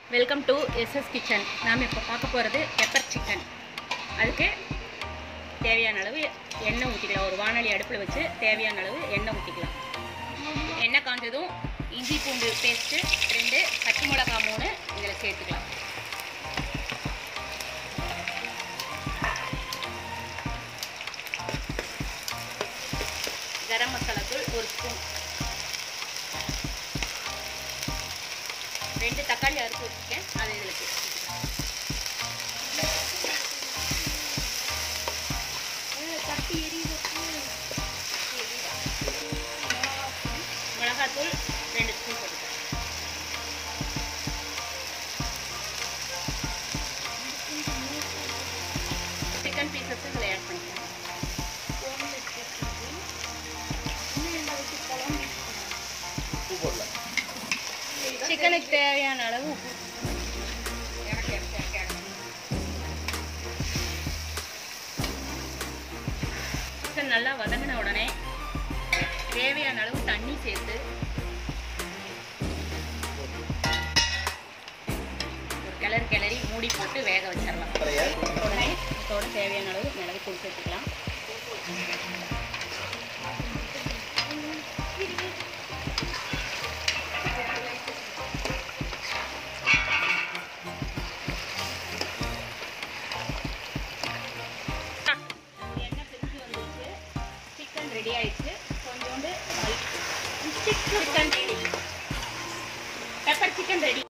welcome to SS kitchen நாம் இப்போ பார்க்க போகிறது பெப்பர் சிக்கன் அதுக்கு தேவையான அளவு எண்ணெய் ஊற்றிக்கலாம் ஒரு வானொலி அடுப்பில் வச்சு தேவையான அளவு எண்ணெய் ஊற்றிக்கலாம் எண்ணெய் காஞ்சதும் இஞ்சி பூண்டு பேஸ்ட்டு ரெண்டு பச்சை மிளகா மூணு இதில் சேர்த்துக்கலாம் கரம் மசாலா தூள் ஒரு ஸ்பூன் ரெண்டு தக்காளி அறுத்து வச்சுருக்கேன் அதை இதில் சேர்த்துக்கலாம் மிளகாத்தூள் ரெண்டு ஸ்பூன் போட்டுக்கலாம் சிக்கன் பீசஸ் இதில் ஆட் பண்ணிக்கலாம் உப்பு போடலாம் சிக்கனுக்கு தேவையான அளவு உப்பு சிக்கன் நல்லா வதங்கின உடனே தேவையான அளவு தண்ணி சேர்த்து ஒரு கிளறு கிளறி மூடி போட்டு வேக வச்சிடலாம் கரையா உடனே இதோட தேவையான அளவு மிளகு தூள் சேர்த்துக்கலாம் எண்ணெய் பிரிஞ்சு வந்துருச்சு சிக்கன் ரெடி ஆயிடுச்சு கொஞ்சோண்டு chicken ready pepper chicken ready